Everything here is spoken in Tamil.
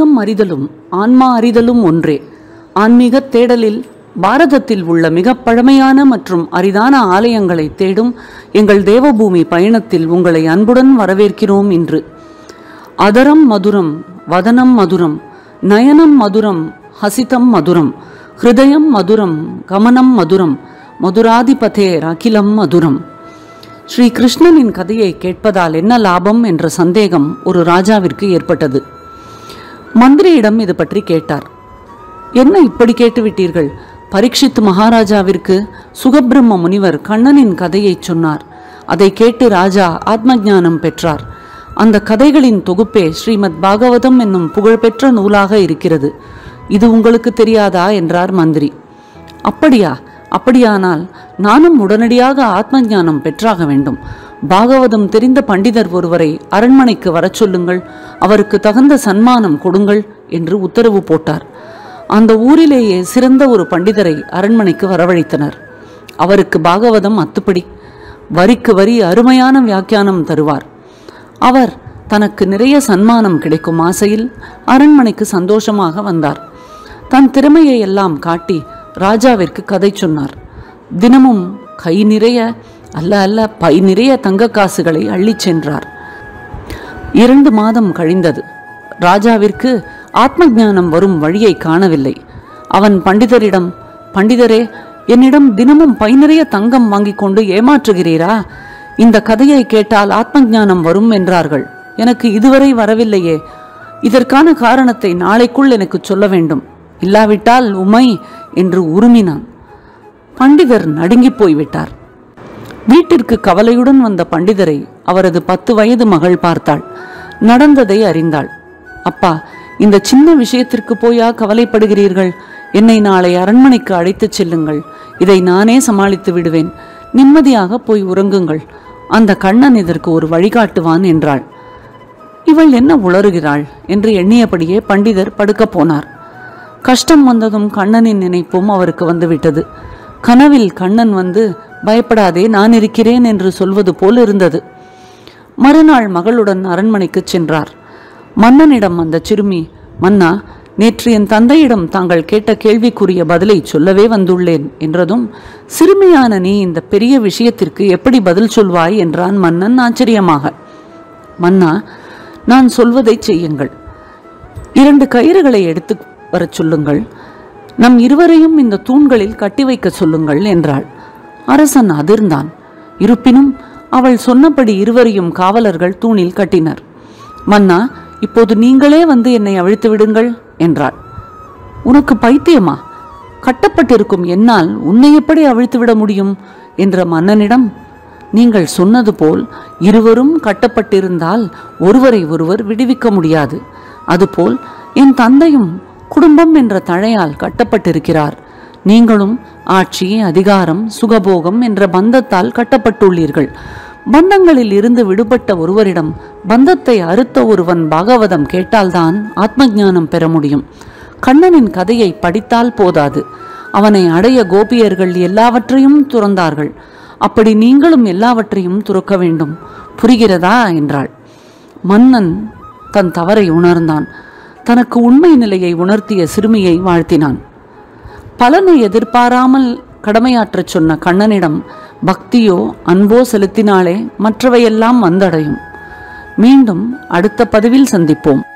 ஆன்மீகம் அறிதலும் ஆன்மா அறிதலும் ஒன்றே ஆன்மீக தேடலில் பாரதத்தில் உள்ள மிக பழமையான மற்றும் அரிதான ஆலயங்களை தேடும் எங்கள் தேவபூமி பயணத்தில் உங்களை அன்புடன் வரவேற்கிறோம் இன்று அதரம் மதுரம் வதனம் மதுரம் நயனம் மதுரம் ஹசிதம் மதுரம் ஹிருதயம் மதுரம் கமனம் மதுரம் மதுராதிபதேர் அகிலம் மதுரம் ஸ்ரீ கிருஷ்ணனின் கதையை கேட்பதால் என்ன லாபம் என்ற சந்தேகம் ஒரு ராஜாவிற்கு ஏற்பட்டது மந்திரியிடம் இது பற்றி கேட்டார் என்ன இப்படி கேட்டுவிட்டீர்கள் பரீட்சித் மகாராஜாவிற்கு சுகபிரம்ம முனிவர் கண்ணனின் கதையை சொன்னார் அதை கேட்டு ராஜா ஆத்ம ஞானம் பெற்றார் அந்த கதைகளின் தொகுப்பே ஸ்ரீமத் பாகவதம் என்னும் புகழ்பெற்ற நூலாக இருக்கிறது இது உங்களுக்கு தெரியாதா என்றார் மந்திரி அப்படியா அப்படியானால் நானும் உடனடியாக ஆத்ம ஞானம் பெற்றாக வேண்டும் பாகவதம் தெரிந்த பண்டிதர் ஒருவரை அரண்மனைக்கு வரச் சொல்லுங்கள் அவருக்கு தகுந்த சன்மானம் கொடுங்கள் என்று உத்தரவு போட்டார் அந்த ஊரிலேயே சிறந்த ஒரு பண்டிதரை அரண்மனைக்கு வரவழைத்தனர் அவருக்கு பாகவதம் அத்துப்படி வரிக்கு வரி அருமையான வியாக்கியானம் தருவார் அவர் தனக்கு நிறைய சன்மானம் கிடைக்கும் ஆசையில் அரண்மனைக்கு சந்தோஷமாக வந்தார் தன் திறமையை எல்லாம் காட்டி ராஜாவிற்கு கதை சொன்னார் தினமும் கை நிறைய அல்ல அல்ல பை நிறைய தங்க காசுகளை அள்ளிச் சென்றார் இரண்டு மாதம் கழிந்தது ராஜாவிற்கு ஆத்ம ஞானம் வரும் வழியை காணவில்லை அவன் பண்டிதரிடம் பண்டிதரே என்னிடம் தினமும் பை நிறைய தங்கம் வாங்கிக் கொண்டு ஏமாற்றுகிறீரா இந்த கதையை கேட்டால் ஆத்ம ஞானம் வரும் என்றார்கள் எனக்கு இதுவரை வரவில்லையே இதற்கான காரணத்தை நாளைக்குள் எனக்கு சொல்ல வேண்டும் இல்லாவிட்டால் உமை என்று உருமினான் பண்டிதர் நடுங்கிப் போய்விட்டார் வீட்டிற்கு கவலையுடன் வந்த பண்டிதரை அவரது பத்து வயது மகள் பார்த்தாள் நடந்ததை அறிந்தாள் அப்பா இந்த சின்ன விஷயத்திற்கு போயா கவலைப்படுகிறீர்கள் என்னை நாளை அரண்மனைக்கு அழைத்துச் செல்லுங்கள் இதை நானே சமாளித்து விடுவேன் நிம்மதியாக போய் உறங்குங்கள் அந்த கண்ணன் இதற்கு ஒரு வழிகாட்டுவான் என்றாள் இவள் என்ன உளறுகிறாள் என்று எண்ணியபடியே பண்டிதர் படுக்கப் போனார் கஷ்டம் வந்ததும் கண்ணனின் நினைப்பும் அவருக்கு வந்துவிட்டது கனவில் கண்ணன் வந்து பயப்படாதே நான் இருக்கிறேன் என்று சொல்வது போல் இருந்தது மறுநாள் மகளுடன் அரண்மனைக்கு சென்றார் மன்னனிடம் அந்த சிறுமி மன்னா நேற்று என் தந்தையிடம் தாங்கள் கேட்ட கேள்விக்குரிய பதிலை சொல்லவே வந்துள்ளேன் என்றதும் சிறுமியான நீ இந்த பெரிய விஷயத்திற்கு எப்படி பதில் சொல்வாய் என்றான் மன்னன் ஆச்சரியமாக மன்னா நான் சொல்வதை செய்யுங்கள் இரண்டு கயிறுகளை எடுத்து வரச் சொல்லுங்கள் நம் இருவரையும் இந்த தூண்களில் கட்டி வைக்க சொல்லுங்கள் என்றாள் அரசன் அதிர்ந்தான் இருப்பினும் அவள் சொன்னபடி இருவரையும் காவலர்கள் தூணில் கட்டினர் மன்னா இப்போது நீங்களே வந்து என்னை அவிழ்த்து விடுங்கள் என்றாள் உனக்கு பைத்தியமா கட்டப்பட்டிருக்கும் என்னால் உன்னை எப்படி அவிழ்த்து விட முடியும் என்ற மன்னனிடம் நீங்கள் சொன்னது போல் இருவரும் கட்டப்பட்டிருந்தால் ஒருவரை ஒருவர் விடுவிக்க முடியாது அதுபோல் என் தந்தையும் குடும்பம் என்ற தழையால் கட்டப்பட்டிருக்கிறார் நீங்களும் ஆட்சி அதிகாரம் சுகபோகம் என்ற பந்தத்தால் கட்டப்பட்டுள்ளீர்கள் பந்தங்களில் இருந்து விடுபட்ட ஒருவரிடம் பந்தத்தை அறுத்த ஒருவன் பாகவதம் கேட்டால்தான் ஆத்ம ஞானம் பெற முடியும் கண்ணனின் கதையை படித்தால் போதாது அவனை அடைய கோபியர்கள் எல்லாவற்றையும் துறந்தார்கள் அப்படி நீங்களும் எல்லாவற்றையும் துறக்க வேண்டும் புரிகிறதா என்றாள் மன்னன் தன் தவறை உணர்ந்தான் தனக்கு உண்மை நிலையை உணர்த்திய சிறுமியை வாழ்த்தினான் பலனை எதிர்பாராமல் கடமையாற்றச் சொன்ன கண்ணனிடம் பக்தியோ அன்போ செலுத்தினாலே மற்றவையெல்லாம் வந்தடையும் மீண்டும் அடுத்த பதிவில் சந்திப்போம்